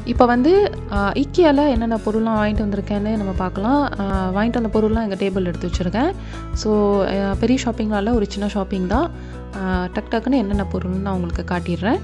இப்போ வந்து இக்கியாவில் என்னென்ன பொருள்லாம் வாங்கிட்டு வந்திருக்கேன்னு நம்ம பார்க்கலாம் ஆஹ் வாங்கிட்டு வந்த பொருள்லாம் எங்கள் டேபிள் எடுத்து வச்சுருக்கேன் ஸோ பெரிய ஷாப்பிங்னால ஒரு சின்ன ஷாப்பிங் தான் ஆஹ் டக் டக்குன்னு என்னென்ன பொருள்னு நான் உங்களுக்கு காட்டிடுறேன்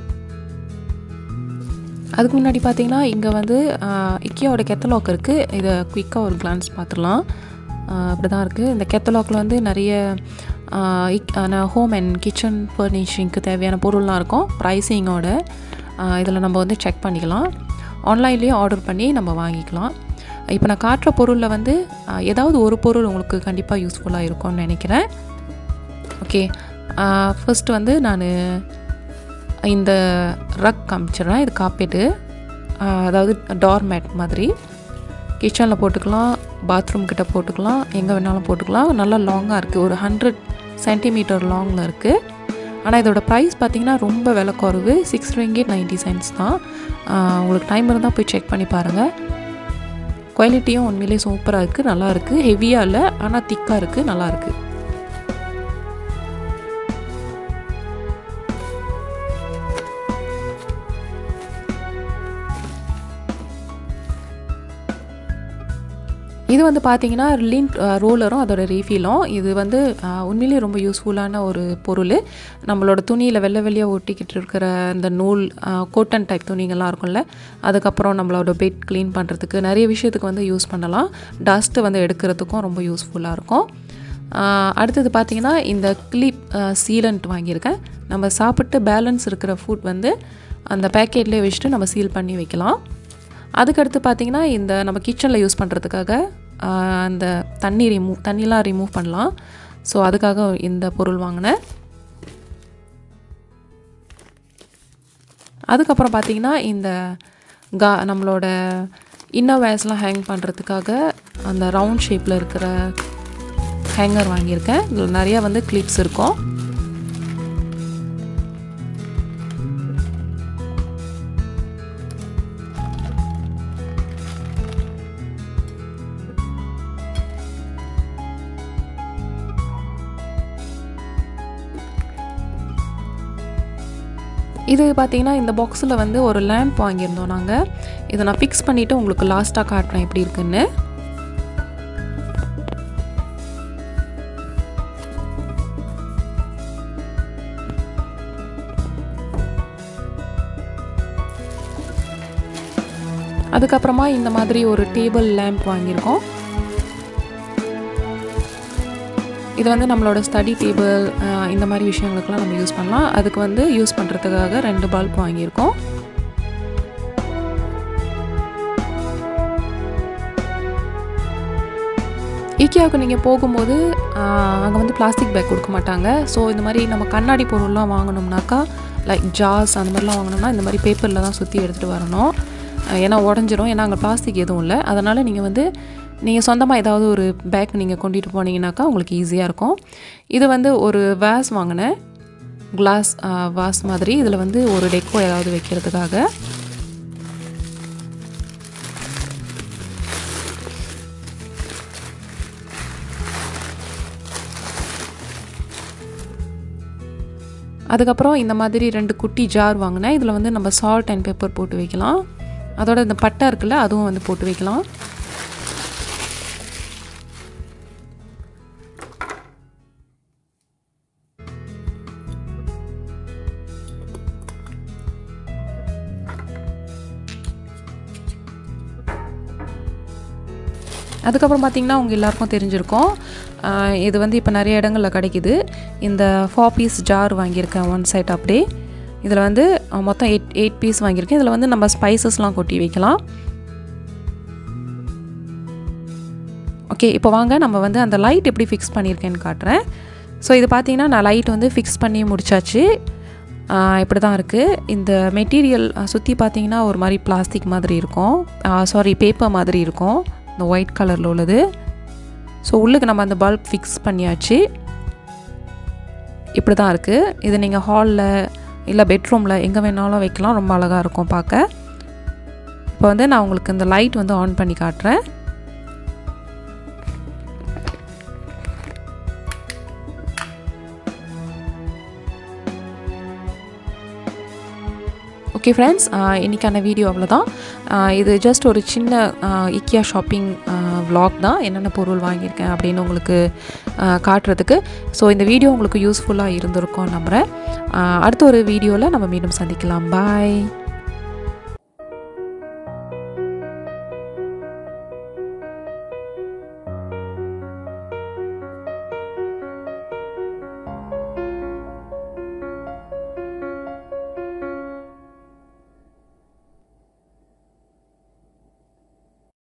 அதுக்கு முன்னாடி பார்த்தீங்கன்னா இங்கே வந்து இக்கியாவோட கெத்தலாக் இருக்குது இதை குயிக்காக ஒரு கிளான்ஸ் பார்த்துடலாம் அப்படி தான் இருக்குது இந்த கெத்தலாக்கில் வந்து நிறைய ஹோம் அண்ட் கிச்சன் ஃபர்னிஷிங்க்கு தேவையான பொருள்லாம் இருக்கும் ப்ரைஸிங்கோட இதில் நம்ம வந்து செக் பண்ணிக்கலாம் ஆன்லைன்லேயும் ஆர்டர் பண்ணி நம்ம வாங்கிக்கலாம் இப்போ நான் காட்டுற பொருளில் வந்து ஆஹ் ஏதாவது ஒரு பொருள் உங்களுக்கு கண்டிப்பாக யூஸ்ஃபுல்லாக இருக்கும்னு நினைக்கிறேன் ஓகே ஃபர்ஸ்ட் வந்து நான் இந்த ரக் காமிச்சிடுறேன் இது காப்பேட்டு அதாவது டார் மேட் மாதிரி கிச்சனில் போட்டுக்கலாம் பாத்ரூம் கிட்ட போட்டுக்கலாம் எங்கே வேணாலும் போட்டுக்கலாம் நல்லா லாங்காக இருக்குது ஒரு ஹண்ட்ரட் சென்டிமீட்டர் லாங்கில் இருக்குது ஆனால் இதோட ப்ரைஸ் பார்த்திங்கன்னா ரொம்ப விலை குறைவு சிக்ஸ் ரிங்கேட் நைன்ட்டி சென்ட்ஸ் தான் ஆஹ் உங்களுக்கு டைம் இருந்தால் போய் செக் பண்ணி பாருங்கள் குவாலிட்டியும் உண்மையிலே சூப்பராக இருக்குது நல்லா இருக்குது ஹெவியாக இல்லை ஆனால் திக்காக இருக்குது நல்லா இருக்குது இது வந்து பார்த்தீங்கன்னா லிண்ட் ரோலரும் அதோட ரீஃபிலும் இது வந்து ஆஹ், உண்மையிலேயே ரொம்ப யூஸ்ஃபுல்லான ஒரு பொருள் நம்மளோட துணியில் வெள்ளை வெள்ளையாக ஒட்டிக்கிட்டு இருக்கிற இந்த நூல் கோட்டன் டைப் துணிகள்லாம் இருக்கும்ல அதுக்கப்புறம் நம்மளோட பெட் க்ளீன் பண்ணுறதுக்கு நிறைய விஷயத்துக்கு வந்து யூஸ் பண்ணலாம் டஸ்ட்டு வந்து எடுக்கிறதுக்கும் ரொம்ப யூஸ்ஃபுல்லாக இருக்கும் ஆஹ், அடுத்தது பார்த்தீங்கன்னா இந்த கிளிப் சீலண்ட் வாங்கியிருக்கேன் நம்ம சாப்பிட்டு பேலன்ஸ் இருக்கிற ஃபுட் வந்து அந்த பேக்கெட்லேயே வச்சுட்டு நம்ம சீல் பண்ணி வைக்கலாம் அதுக்கடுத்து பார்த்தீங்கன்னா இந்த நம்ம கிச்சனில் யூஸ் பண்ணுறதுக்காக அந்த தண்ணி ரிமூவ் தண்ணிலாம் ரிமூவ் பண்ணலாம் ஸோ அதுக்காக இந்த பொருள் வாங்கினேன் அதுக்கப்புறம் பார்த்தீங்கன்னா இந்த கா நம்மளோட இன்னர் வேர்ஸ்லாம் ஹேங் பண்ணுறதுக்காக அந்த ரவுண்ட் ஷேப்பில் இருக்கிற ஹேங்கர் வாங்கியிருக்கேன் இதில் நிறையா வந்து கிளிப்ஸ் இருக்கும் இது பார்த்தீங்கன்னா இந்த பாக்ஸில் வந்து ஒரு லேம்ப் வாங்கியிருந்தோம் நாங்கள் இதை நான் ஃபிக்ஸ் பண்ணிவிட்டு உங்களுக்கு லாஸ்ட்டாக காட்டுறேன் எப்படி இருக்குன்னு அதுக்கப்புறமா இந்த மாதிரி ஒரு டேபிள் லேம்ப் வாங்கியிருக்கோம் இது வந்து நம்மளோட ஸ்டடி டேபிள் இந்த மாதிரி விஷயங்களுக்கெல்லாம் நம்ம யூஸ் பண்ணலாம் அதுக்கு வந்து யூஸ் பண்ணுறதுக்காக ரெண்டு பல்ப் வாங்கியிருக்கோம் ஈக்கியாவுக்கு நீங்கள் போகும்போது அங்கே வந்து பிளாஸ்டிக் பேக் கொடுக்க மாட்டாங்க ஸோ இந்த மாதிரி நம்ம கண்ணாடி பொருள்லாம் வாங்கணும்னாக்கா லைக் ஜார்ஸ் அந்த மாதிரிலாம் வாங்கணும்னா இந்த மாதிரி பேப்பரில் தான் சுற்றி எடுத்துகிட்டு வரணும் அஹ் ஏன்னா உடஞ்சிரும் ஏன்னா அங்கே பிளாஸ்டிக் எதுவும் இல்லை அதனால் நீங்கள் வந்து நீங்கள் சொந்தமாக ஏதாவது ஒரு பேக் நீங்கள் கொண்டுட்டு போனீங்கன்னாக்கா உங்களுக்கு ஈஸியாக இருக்கும் இது வந்து ஒரு வேஸ் வாங்கினேன் கிளாஸ் வாஸ் மாதிரி இதில் வந்து ஒரு டெக்கோ ஏதாவது வைக்கிறதுக்காக அதுக்கப்புறம் இந்த மாதிரி ரெண்டு குட்டி ஜார் வாங்கினேன் இதில் வந்து நம்ம சால்ட் அண்ட் பெப்பர் போட்டு வைக்கலாம் அதோட இந்த பட்டை இருக்குல்ல அதுவும் வந்து போட்டு வைக்கலாம் அதுக்கப்புறம் பார்த்திங்கன்னா உங்கள் எல்லாருக்கும் தெரிஞ்சிருக்கும் ஆஹ் இது வந்து இப்போ நிறைய இடங்களில் கிடைக்குது இந்த ஃபோர் பீஸ் ஜார் வாங்கியிருக்கேன் ஒன் சைட் அப்படியே இதில் வந்து அஹ், மொத்தம் எயிட் எயிட் பீஸ் வாங்கியிருக்கேன் இதில் வந்து நம்ம ஸ்பைசஸ்லாம் கொட்டி வைக்கலாம் ஓகே இப்போ வாங்க நம்ம வந்து அந்த லைட் எப்படி ஃபிக்ஸ் பண்ணியிருக்கேன்னு காட்டுறேன் ஸோ இது பார்த்தீங்கன்னா நான் லைட் வந்து ஃபிக்ஸ் பண்ணி முடிச்சாச்சு இப்படி தான் இருக்குது இந்த மெட்டீரியல் சுற்றி பார்த்தீங்கன்னா ஒரு மாதிரி பிளாஸ்டிக் மாதிரி இருக்கும் சாரி பேப்பர் மாதிரி இருக்கும் இந்த ஒயிட் கலரில் உள்ளது ஸோ உள்ளுக்கு நம்ம அந்த பல்ப் ஃபிக்ஸ் பண்ணியாச்சு இப்படி தான் இருக்குது இது நீங்கள் ஹாலில் இல்லை பெட்ரூமில் எங்கே வேணாலும் வைக்கலாம் ரொம்ப அழகாக இருக்கும் பார்க்க இப்போ வந்து நான் உங்களுக்கு இந்த லைட் வந்து ஆன் பண்ணி காட்டுறேன் ஓகே ஃப்ரெண்ட்ஸ் இன்றைக்கான வீடியோ அவ்வளோதான் ஆஹ் இது ஜஸ்ட் ஒரு சின்ன இக்கியா ஷாப்பிங் vlog தான் என்னென்ன பொருள் வாங்கியிருக்கேன் அப்படின்னு உங்களுக்கு ஆஹ் காட்டுறதுக்கு ஸோ இந்த வீடியோ உங்களுக்கு யூஸ்ஃபுல்லாக இருந்திருக்கும் நம்புகிறேன் ஆஹ் அடுத்த ஒரு வீடியோவில் நம்ம மீண்டும் சந்திக்கலாம் பாய்